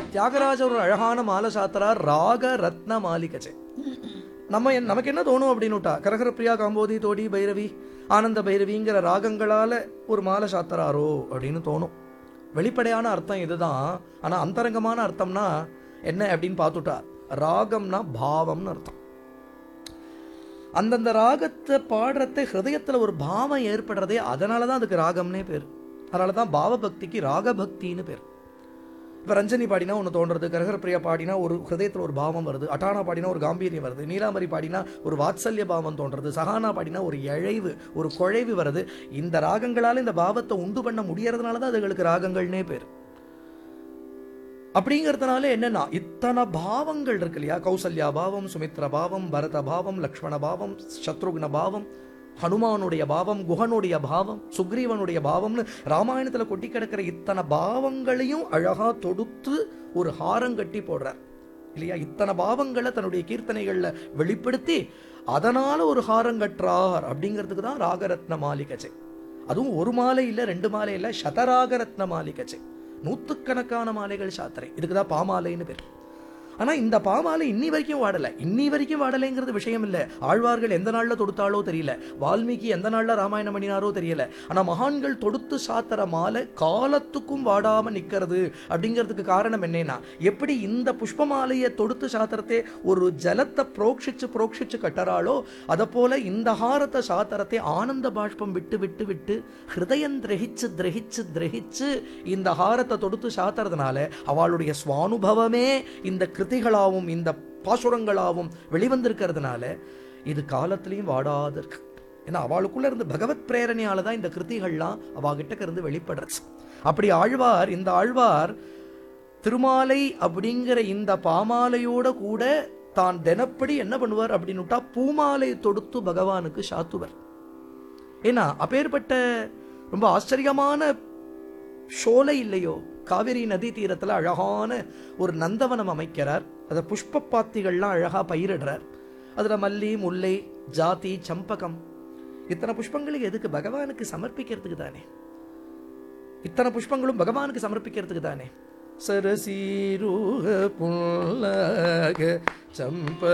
தியாகராஜர் ஒரு அழகான மாலை சாத்திரார் ராக ரத்ன மாலிகச்சே நம்ம என்- நமக்கு என்ன தோணும் அப்படின்னுட்டா கரகர பிரியா காம்போதி தோடி பைரவி ஆனந்த பைரவிங்கிற ராகங்களால ஒரு மாலை சாத்துறாரோ அப்படின்னு தோணும் வெளிப்படையான அர்த்தம் இதுதான் ஆனா அந்தரங்கமான அர்த்தம்னா என்ன அப்படின்னு பார்த்துட்டா ராகம்னா பாவம்னு அர்த்தம் அந்தந்த ராகத்தை பாடுறத ஹிருதயத்துல ஒரு பாவம் ஏற்படுறதே அதனால தான் அதுக்கு ராகம்னே பேர் அதனால தான் பாவபக்திக்கு ராகபக்தின்னு பேர் இப்போ ரஞ்சனி பாடினா ஒன்று தோன்றது கரகர பிரியா பாடினா ஒரு ஹிருதயத்தில் ஒரு பாவம் வருது அட்டானா பாடினா ஒரு காம்பீரியம் வருது நீலாம்பரி பாடினா ஒரு வாத்சல்ய பாவம் தோன்றது சஹானா பாடினா ஒரு இழைவு ஒரு குழைவு வருது இந்த ராகங்களால இந்த பாவத்தை உண்டு பண்ண முடியறதுனால தான் அதுகளுக்கு ராகங்கள்னே பேர் அப்படிங்கிறதுனால என்னன்னா இத்தனை பாவங்கள் இருக்கு இல்லையா கௌசல்யா பாவம் சுமித்ர பாவம் பரத பாவம் லக்ஷ்மண பாவம் சத்ருக்ன பாவம் ஹனுமானுடைய பாவம் குஹனுடைய பாவம் சுக்ரீவனுடைய பாவம்னு ராமாயணத்துல கொட்டி கிடக்கிற இத்தனை பாவங்களையும் அழகா தொடுத்து ஒரு ஹாரம் கட்டி போடுறார் இல்லையா இத்தனை பாவங்களை தன்னுடைய கீர்த்தனைகள்ல வெளிப்படுத்தி அதனால ஒரு ஹாரம் கட்டுறார் அப்படிங்கிறதுக்கு தான் ராகரத்ன மாளிகச்சை அதுவும் ஒரு மாலை இல்ல ரெண்டு மாலை இல்ல சதராகரத்ன மாளிகச்சை நூத்துக்கணக்கான மாலைகள் சாத்திரை இதுக்கு தான் பாமாலைன்னு பேர் ஆனா இந்த பாமாலை இன்னி வரைக்கும் வாடல இன்னி வரைக்கும் வாடலைங்கிறது விஷயம் இல்ல ஆழ்வார்கள் எந்த நாள்ல தொடுத்தாலோ தெரியல வால்மீகி எந்த நாள்ல ராமாயணம் பண்ணினாரோ தெரியல ஆனா மகான்கள் தொடுத்து சாத்திர மாலை காலத்துக்கும் வாடாம நிக்கிறது அப்படிங்கிறதுக்கு காரணம் என்னன்னா எப்படி இந்த புஷ்ப மாலையை தொடுத்து சாத்திரத்தை ஒரு ஜலத்தை புரோக்ஷிச்சு புரோக்ஷிச்சு கட்டறாளோ அத போல இந்த ஹாரத்தை சாத்திரத்தை ஆனந்த பாஷ்பம் விட்டு விட்டு விட்டு ஹிருதயம் திரகிச்சு திரகிச்சு திரகிச்சு இந்த ஹாரத்தை தொடுத்து சாத்துறதுனால அவளுடைய சுவானுபவமே இந்த கிருதிகளாவும் இந்த பாசுரங்களாவும் வெளிவந்திருக்கிறதுனால இது காலத்திலையும் வாடாது இருக்கு ஏன்னா அவளுக்குள்ள இருந்து பகவத் பிரேரணையால தான் இந்த கிருதிகள்லாம் அவகிட்ட இருந்து வெளிப்படுறது அப்படி ஆழ்வார் இந்த ஆழ்வார் திருமாலை அப்படிங்கிற இந்த பாமாலையோட கூட தான் தினப்படி என்ன பண்ணுவார் அப்படின்னுட்டா பூமாலை தொடுத்து பகவானுக்கு சாத்துவர் ஏன்னா அப்பேற்பட்ட ரொம்ப ஆச்சரியமான ஷோலை இல்லையோ காவிரி நதி தீரத்துல அழகான ஒரு நந்தவனம் அமைக்கிறார் அதை புஷ்ப பாத்திகள்லாம் அழகா பயிரிடுறார் அதுல மல்லி முல்லை ஜாதி சம்பகம் இத்தனை புஷ்பங்களுக்கு எதுக்கு பகவானுக்கு சமர்ப்பிக்கிறதுக்கு தானே இத்தனை புஷ்பங்களும் பகவானுக்கு சமர்ப்பிக்கிறதுக்கு தானே சரசீருக புல்லக சம்ப